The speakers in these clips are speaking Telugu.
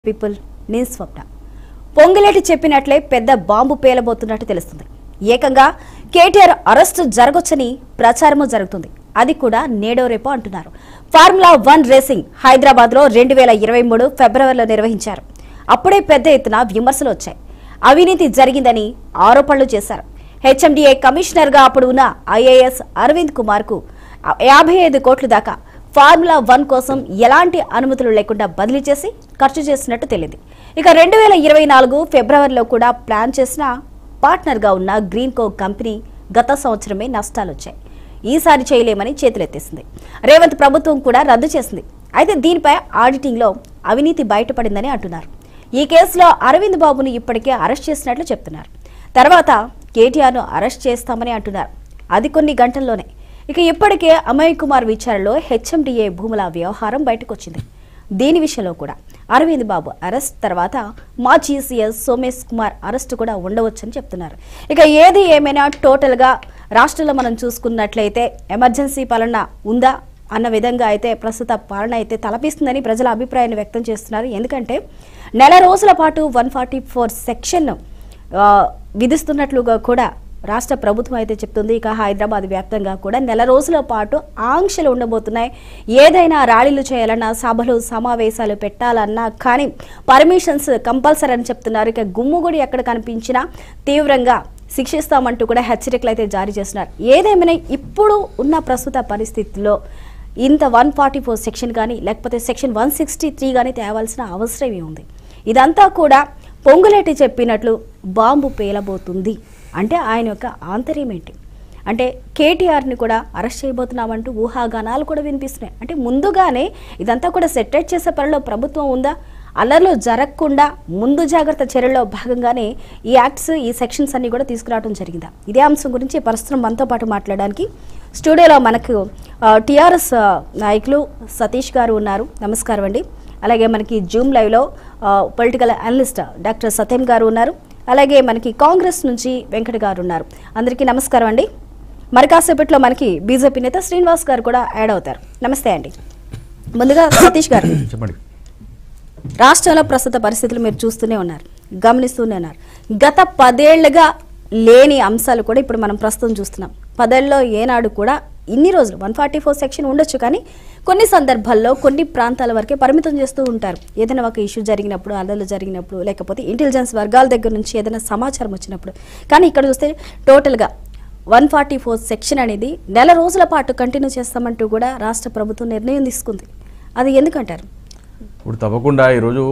పీపుల్ నేను స్వప్న పొంగిలేటి చెప్పినట్లే పెద్ద బాంబు పేలబోతున్నట్టు తెలుస్తుంది ఏకంగా కేటీఆర్ అరెస్టు జరగొచ్చని ప్రచారము జరుగుతుంది అది కూడా నేడో రేపో అంటున్నారు ఫార్ములా వన్ రేసింగ్ హైదరాబాద్ లో రెండు వేల ఇరవై మూడు ఫిబ్రవరిలో నిర్వహించారు అప్పుడే పెద్ద ఎత్తున విమర్శలు వచ్చాయి అవినీతి జరిగిందని ఆరోపణలు చేశారు హెచ్ఎండిఏ కమిషనర్ గా అప్పుడు ఉన్న ఐఏఎస్ అరవింద్ కుమార్ కు యాభై ఐదు కోట్ల దాకా ఫార్ములా వన్ కోసం ఎలాంటి అనుమతులు లేకుండా బదిలీ చేసి ఖర్చు చేసినట్టు తెలిసింది ఇక రెండు వేల ఇరవై నాలుగు ఫిబ్రవరిలో కూడా ప్లాన్ చేసిన పార్ట్నర్గా ఉన్న గ్రీన్ కో కంపెనీ గత సంవత్సరమే నష్టాలు వచ్చాయి ఈసారి చేయలేమని చేతులెత్తేసింది రేవంత్ ప్రభుత్వం కూడా రద్దు చేసింది అయితే దీనిపై ఆడిటింగ్లో అవినీతి బయటపడిందని అంటున్నారు ఈ కేసులో అరవింద్ బాబును ఇప్పటికే అరెస్ట్ చేసినట్లు చెప్తున్నారు తర్వాత కేటీఆర్ను అరెస్ట్ చేస్తామని అంటున్నారు అది కొన్ని గంటల్లోనే ఇక ఇప్పటికే అమయ్ కుమార్ విచారణలో హెచ్ఎండిఏ భూముల వ్యవహారం బయటకొచ్చింది దీని విషయంలో కూడా అరవింద్ బాబు అరెస్ట్ తర్వాత మాజీ సీఎస్ సోమేష్ కుమార్ అరెస్ట్ కూడా ఉండవచ్చని చెప్తున్నారు ఇక ఏది ఏమైనా టోటల్గా రాష్ట్రంలో మనం చూసుకున్నట్లయితే ఎమర్జెన్సీ పాలన ఉందా అన్న విధంగా అయితే ప్రస్తుత పాలన అయితే తలపిస్తుందని ప్రజల అభిప్రాయాన్ని వ్యక్తం చేస్తున్నారు ఎందుకంటే నెల రోజుల పాటు వన్ ఫార్టీ ఫోర్ సెక్షన్ విధిస్తున్నట్లుగా కూడా రాష్ట్ర ప్రభుత్వం అయితే చెప్తుంది ఇక హైదరాబాద్ వ్యాప్తంగా కూడా నెల రోజుల పాటు ఆంక్షలు ఉండబోతున్నాయి ఏదైనా ర్యాలీలు చేయాలన్నా సభలు సమావేశాలు పెట్టాలన్నా కానీ పర్మిషన్స్ కంపల్సరీ అని చెప్తున్నారు ఇక గుమ్ముగుడి ఎక్కడ కనిపించినా తీవ్రంగా శిక్షిస్తామంటూ కూడా హెచ్చరికలు అయితే జారీ చేస్తున్నారు ఏదేమైనా ఇప్పుడు ఉన్న ప్రస్తుత పరిస్థితుల్లో ఇంత వన్ ఫార్టీ ఫోర్ సెక్షన్ కానీ లేకపోతే సెక్షన్ వన్ సిక్స్టీ త్రీ కానీ తేవాల్సిన అవసరం ఏముంది ఇదంతా కూడా పొంగులేటి చెప్పినట్లు బాంబు పేలబోతుంది అంటే ఆయన యొక్క ఆంతర్యం ఏంటి అంటే కేటీఆర్ని కూడా అరెస్ట్ చేయబోతున్నామంటూ ఊహాగానాలు కూడా వినిపిస్తున్నాయి అంటే ముందుగానే ఇదంతా కూడా సెటరేట్ చేసే పనిలో ప్రభుత్వం ఉందా అల్లర్లు జరగకుండా ముందు జాగ్రత్త చర్యల్లో భాగంగానే ఈ యాక్ట్స్ ఈ సెక్షన్స్ అన్ని కూడా తీసుకురావడం జరిగిందా ఇదే అంశం గురించి ప్రస్తుతం మనతో పాటు మాట్లాడడానికి స్టూడియోలో మనకు టిఆర్ఎస్ నాయకులు సతీష్ గారు ఉన్నారు నమస్కారం అండి అలాగే మనకి జూమ్ లైవ్లో పొలిటికల్ అనలిస్ట్ డాక్టర్ సత్యం గారు ఉన్నారు అలాగే మనకి కాంగ్రెస్ నుంచి వెంకట గారు ఉన్నారు అందరికీ నమస్కారం అండి మరి కాసేపట్లో మనకి బీజేపీ నేత శ్రీనివాస్ గారు కూడా యాడ్ అవుతారు నమస్తే అండి ముందుగా సతీష్ గారు చెప్పండి రాష్ట్రంలో ప్రస్తుత పరిస్థితులు మీరు చూస్తూనే ఉన్నారు గమనిస్తూనే ఉన్నారు గత పదేళ్లుగా లేని అంశాలు కూడా ఇప్పుడు మనం ప్రస్తుతం చూస్తున్నాం పదేళ్ళలో ఏనాడు కూడా ఇన్ని రోజులు వన్ ఫార్టీ ఫోర్ సెక్షన్ ఉండొచ్చు కానీ కొన్ని సందర్భాల్లో కొన్ని ప్రాంతాల వరకే పరిమితం చేస్తూ ఉంటారు ఏదైనా ఒక ఇష్యూ జరిగినప్పుడు అల్లలు జరిగినప్పుడు లేకపోతే ఇంటెలిజెన్స్ వర్గాల దగ్గర నుంచి ఏదైనా సమాచారం వచ్చినప్పుడు కానీ ఇక్కడ చూస్తే టోటల్గా వన్ ఫార్టీ ఫోర్ సెక్షన్ అనేది నెల రోజుల పాటు కంటిన్యూ చేస్తామంటూ కూడా రాష్ట్ర ప్రభుత్వం నిర్ణయం తీసుకుంది అది ఎందుకంటారు ఇప్పుడు తప్పకుండా ఈరోజు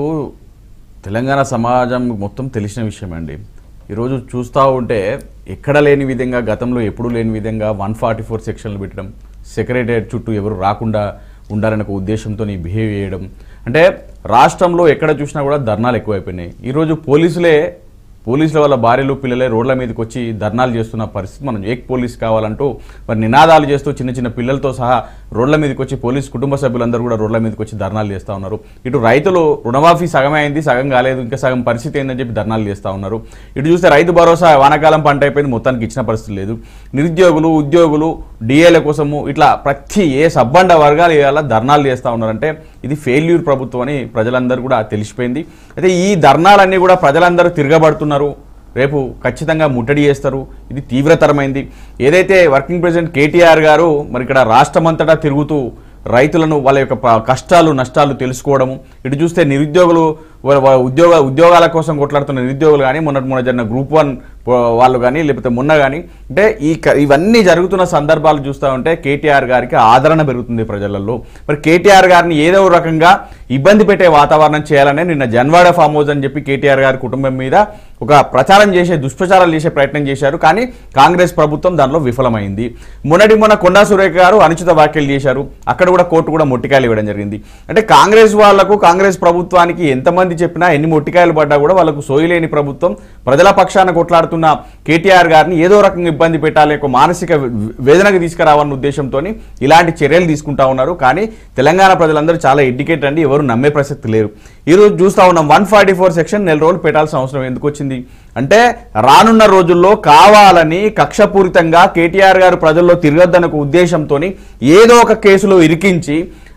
తెలంగాణ సమాజం మొత్తం తెలిసిన విషయం అండి ఈరోజు చూస్తూ ఉంటే ఎక్కడ లేని విధంగా గతంలో ఎప్పుడూ లేని విధంగా వన్ ఫార్టీ ఫోర్ సెక్షన్లు పెట్టడం సెక్రటరియట్ చుట్టూ ఎవరు రాకుండా ఉండాలనే ఒక ఉద్దేశంతో బిహేవ్ చేయడం అంటే రాష్ట్రంలో ఎక్కడ చూసినా కూడా ధర్నాలు ఎక్కువైపోయినాయి ఈరోజు పోలీసులే పోలీసుల వాళ్ళ భార్యలు పిల్లలే రోడ్ల మీదకి వచ్చి ధర్నాలు చేస్తున్న పరిస్థితి మనం ఏక్ పోలీస్ కావాలంటూ మరి నినాదాలు చేస్తూ చిన్న చిన్న పిల్లలతో సహా రోడ్ల మీదకి వచ్చి పోలీస్ కుటుంబ సభ్యులందరూ కూడా రోడ్ల మీదకి వచ్చి ధర్నాలు చేస్తూ ఉన్నారు ఇటు రైతులు రుణమాఫీ సగమే అయింది సగం కాలేదు ఇంకా సగం పరిస్థితి ఏందని చెప్పి ధర్నాలు చేస్తూ ఉన్నారు ఇటు చూస్తే రైతు భరోసా వానాకాలం పంట అయిపోయింది మొత్తానికి ఇచ్చిన పరిస్థితి లేదు నిరుద్యోగులు ఉద్యోగులు డిఏల కోసము ఇట్లా ప్రతి ఏ సబ్బండ వర్గాలు ఇవాళ ధర్నాలు చేస్తూ ఉన్నారంటే ఇది ఫెయిల్యూర్ ప్రభుత్వం అని ప్రజలందరూ కూడా తెలిసిపోయింది అయితే ఈ ధర్నాలన్నీ కూడా ప్రజలందరూ తిరగబడుతున్నారు రేపు ఖచ్చితంగా ముట్టడి చేస్తారు ఇది తీవ్రతరమైంది ఏదైతే వర్కింగ్ ప్రెసిడెంట్ కేటీఆర్ గారు మరి ఇక్కడ రాష్ట్రమంతటా తిరుగుతూ రైతులను వాళ్ళ యొక్క ప- కష్టాలు నష్టాలు తెలుసుకోవడము ఇటు చూస్తే నిరుద్యోగులు వాళ్ళ- వాళ్ళ ఉద్యోగ ఉద్యోగాల కోసం కొట్లాడుతున్న నిరుద్యోగులు కానీ మొన్నటి మొన్న జరిగిన గ్రూప్ వన్ వాళ్ళు కానీ లేకపోతే మొన్న కానీ అంటే ఈ క- ఇవన్నీ జరుగుతున్న సందర్భాలు చూస్తూ ఉంటే కేటీఆర్ గారికి ఆదరణ పెరుగుతుంది ప్రజలలో మరి కేటీఆర్ గారిని ఏదో ఒక రకంగా ఇబ్బంది పెట్టే వాతావరణం చేయాలనే నిన్న జన్వాడ ఫామ్ హౌస్ అని చెప్పి కేటీఆర్ గారి కుటుంబం మీద ఒక ప్రచారం చేసే దుష్ప్రచారాలు చేసే ప్రయత్నం చేశారు కానీ కాంగ్రెస్ ప్రభుత్వం దానిలో విఫలమైంది మొన్నటి మొన్న కొండా సురేఖ గారు అనుచిత వ్యాఖ్యలు చేశారు అక్కడ కూడా కోర్టు కూడా మొట్టికాయలు ఇవ్వడం జరిగింది అంటే కాంగ్రెస్ వాళ్లకు కాంగ్రెస్ ప్రభుత్వానికి ఎంతమంది చెప్పినా ఎన్ని మొట్టికాయలు పడ్డా కూడా వాళ్ళకు సోయిలేని ప్రభుత్వం ప్రజల పక్షాన కొట్లాడుతున్న కేటీఆర్ గారిని ఏదో రకంగా ఇబ్బంది పెట్టాలి ఒక మానసిక వేదనకు తీసుకురావాలన్న ఉద్దేశంతో ఇలాంటి చర్యలు తీసుకుంటా ఉన్నారు కానీ తెలంగాణ ప్రజలందరూ చాలా ఎడ్యుకేట్ అండి ఎవరు నమ్మే ప్రసక్తి లేరు ఈరోజు చూస్తా ఉన్నాం వన్ ఫార్టీ ఫోర్ సెక్షన్ నెల రోజులు పెట్టాల్సిన అవసరం ఎందుకు వచ్చింది అంటే రానున్న రోజుల్లో కావాలని కక్షపూరితంగా కేటీఆర్ గారు ప్రజల్లో తిరగద్దన్న ఒక ఉద్దేశంతో ఏదో ఒక కేసులో ఇరికించి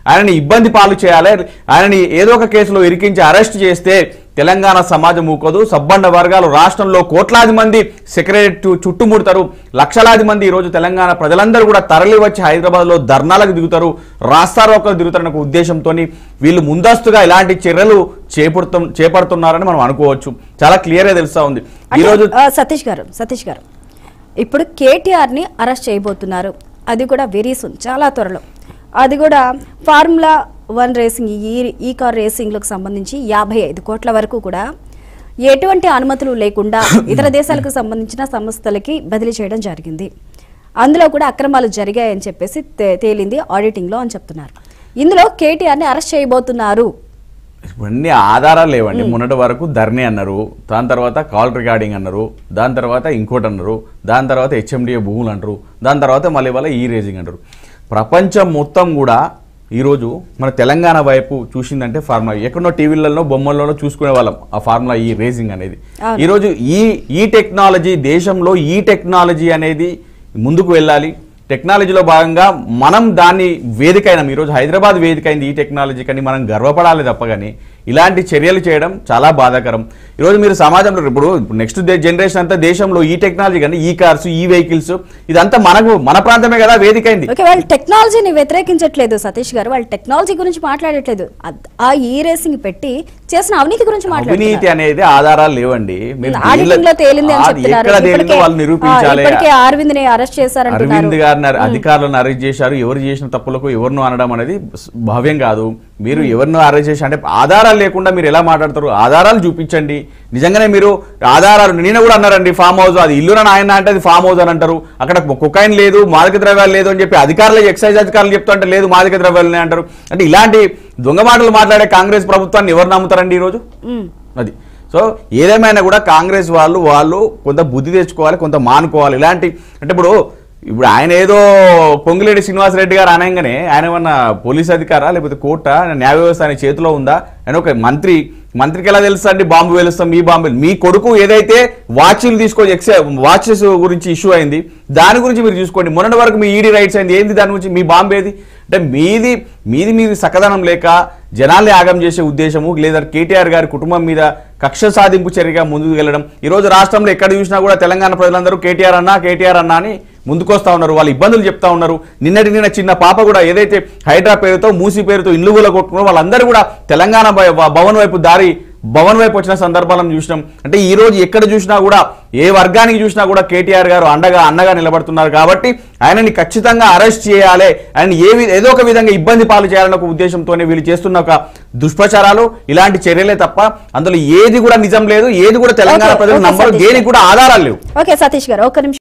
ఆయనని ఇబ్బంది పాలు చేయాలి ఆయనని ఏదో ఒక కేసులో ఇరికించి అరెస్ట్ చేస్తే తెలంగాణ సమాజం ఊకోదు సబ్బండ వర్గాలు రాష్ట్రంలో కోట్లాది మంది సెక్రటరీ చుట్టుముడతారు లక్షలాది మంది ఈరోజు తెలంగాణ ప్రజలందరూ కూడా తరలి వచ్చి హైదరాబాద్లో ధర్నాలకు దిగుతారు రాస్తారోకలు దిగుతారన్న ఒక ఉద్దేశంతో వీళ్ళు ముందస్తుగా ఇలాంటి చర్యలు చేపడుతు చేపడుతున్నారని మనం అనుకోవచ్చు చాలా క్లియర్గా తెలుస్తా ఉంది అంటే, ఈరోజు ఆ, సతీష్ గారు సతీష్ గారు ఇప్పుడు కేటీఆర్ ని అరెస్ట్ చేయబోతున్నారు అది కూడా వెరీ సూన్ చాలా త్వరలో అది కూడా ఫార్ములా వన్ రేసింగ్ ఈ ఈ కార్ రేసింగ్లకు సంబంధించి యాభై ఐదు కోట్ల వరకు కూడా ఎటువంటి అనుమతులు లేకుండా ఇతర దేశాలకు సంబంధించిన సంస్థలకి బదిలీ చేయడం జరిగింది అందులో కూడా అక్రమాలు జరిగాయని చెప్పేసి తే- తేలింది ఆడిటింగ్లో అని చెప్తున్నారు ఇందులో కేటీఆర్ని అరెస్ట్ చేయబోతున్నారు ఇవన్నీ ఆధారాలు లేవండి మొన్నటి వరకు ధర్నీ అన్నారు దాని తర్వాత కాల్ రికార్డింగ్ అన్నారు దాని తర్వాత ఇంకోటి అన్నారు దాని తర్వాత హెచ్ఎండిఏ భూములు అంటారు దాని తర్వాత మళ్ళీ వాళ్ళ ఈ రేజింగ్ అంటారు ప్రపంచం మొత్తం కూడా ఈరోజు మన తెలంగాణ వైపు చూసిందంటే ఫార్ములా ఎక్కడో టీవీలలో బొమ్మలలో చూసుకునే వాళ్ళం ఆ ఫార్ములా ఈ రేసింగ్ అనేది అవును. ఈరోజు ఈ ఈ టెక్నాలజీ దేశంలో ఈ టెక్నాలజీ అనేది ముందుకు వెళ్ళాలి టెక్నాలజీలో భాగంగా మనం దాన్ని వేదిక అయినాం ఈరోజు హైదరాబాద్ వేదిక అయింది ఈ టెక్నాలజీ కానీ మనం గర్వపడాలి తప్ప కానీ ఇలాంటి చర్యలు చేయడం చాలా బాధాకరం ఈరోజు మీరు సమాజంలో ఇప్పుడు నెక్స్ట్ జనరేషన్ అంతా దేశంలో ఈ టెక్నాలజీ కానీ ఈ కార్స్ ఈ వెహికల్స్ ఇదంతా మనకు మన ప్రాంతమే కదా వేదిక అయింది ఓకే వాళ్ళు టెక్నాలజీని వ్యతిరేకించట్లేదు సతీష్ గారు వాళ్ళు టెక్నాలజీ గురించి మాట్లాడట్లేదు అద్- ఆ ఈ రేసింగ్ పెట్టి చేసిన అవినీతి గురించి అవినీతి మాట్లాడుతున్నారు అనేది ఆధారాలు లేవండి మీరు ఆడిటింగ్ లో తేలింది అని ఆ- చెప్తున్నారు ఎక్కడ తేలిందో ఇప్పటికే- వాళ్ళు నిరూపించాలి ఆ, ఇప్పటికే అరవింద్ ని అరెస్ట్ చేశారంటున్నారు అరవింద్ గారిని అరె- అధికారులను అరెస్ట్ చేశారు ఎవరు చేసిన తప్పులకు ఎవరిను అనడం అనేది స్- భావ్యం కాదు మీరు ఎవరినో అరెస్ట్ చేసి అంటే ఆధారాలు లేకుండా మీరు ఎలా మాట్లాడతారు ఆధారాలు చూపించండి నిజంగానే మీరు ఆధారాలు నిన్న కూడా అన్నారండి ఫామ్ హౌస్ అది ఇల్లు ఆయన అంటే అది ఫామ్ హౌస్ అని అంటారు అక్కడ కుకైన్ లేదు మాదక ద్రవ్యాలు లేదు అని చెప్పి అధికారులు ఎక్సైజ్ అధికారులు చెప్తుంటే లేదు మాదక ద్రవ్యాలు అంటారు అంటే ఇలాంటి దొంగ మాటలు మాట్లాడే కాంగ్రెస్ ప్రభుత్వాన్ని ఎవరు నమ్ముతారండి ఈరోజు ఉమ్. అది సో ఏదేమైనా కూడా కాంగ్రెస్ వాళ్ళు వాళ్ళు కొంత బుద్ధి తెచ్చుకోవాలి కొంత మానుకోవాలి ఇలాంటి అంటే ఇప్పుడు ఇప్పుడు ఆయన ఏదో పొంగిలేడి శ్రీనివాసరెడ్డి గారు అనగానే ఆయన ఏమన్నా పోలీస్ అధికారా లేకపోతే కోర్ట న్యాయ వ్యవస్థ ఆయన చేతిలో ఉందా ఆయన ఒక మంత్రి మంత్రికి ఎలా తెలుసా అండి బాంబు వేలుస్తాం మీ బాంబు వేలు- మీ కొడుకు ఏదైతే వాచ్లు తీసుకొని ఎక్సే వాచెస్ గురించి ఇష్యూ అయింది దాని గురించి మీరు చూసుకోండి మొన్నటి వరకు మీ ఈడీ రైట్స్ అయింది ఏంది దాని గురించి మీ బాంబు ఏది అంటే మీది మీది మీది సకదనం లేక జనాల్ని ఆగం చేసే ఉద్దేశము లేదా కేటీఆర్ గారి కుటుంబం మీద కక్ష సాధింపు చర్యగా ముందుకు వెళ్ళడం ఈ రోజు రాష్ట్రంలో ఎక్కడ చూసినా కూడా తెలంగాణ ప్రజలందరూ కేటీఆర్ అన్నా కేటీఆర్ అన్నా అని ముందుకొస్తా ఉన్నారు వాళ్ళు ఇబ్బందులు చెప్తా ఉన్నారు నిన్నటి నిన్న చిన్న పాప కూడా ఏదైతే హైడ్రా పేరుతో మూసి పేరుతో ఇల్లు కూడా కొట్టుకున్నారో వాళ్ళందరూ కూడా తెలంగాణ భవ- భవన్ వైపు దారి భవన్ వైపు వచ్చిన సందర్భాలను చూసినాం అంటే ఈ రోజు ఎక్కడ చూసినా కూడా ఏ వర్గానికి చూసినా కూడా కేటీఆర్ గారు అండగా అన్నగా నిలబడుతున్నారు కాబట్టి ఆయనని ఖచ్చితంగా అరెస్ట్ చేయాలి ఆయన ఏ వి- ఏదో ఒక విధంగా ఇబ్బంది పాలు చేయాలన్న ఒక ఉద్దేశంతోనే వీళ్ళు చేస్తున్న ఒక దుష్ప్రచారాలు ఇలాంటి చర్యలే తప్ప అందులో ఏది కూడా నిజం లేదు ఏది కూడా తెలంగాణ ఓకే, ప్రజలు ఓకే, నమ్మరు సతీష్ దేనికి కూడా ఆధారాలు లేవు ఓకే సతీష్ గారు ఒక నిమిషం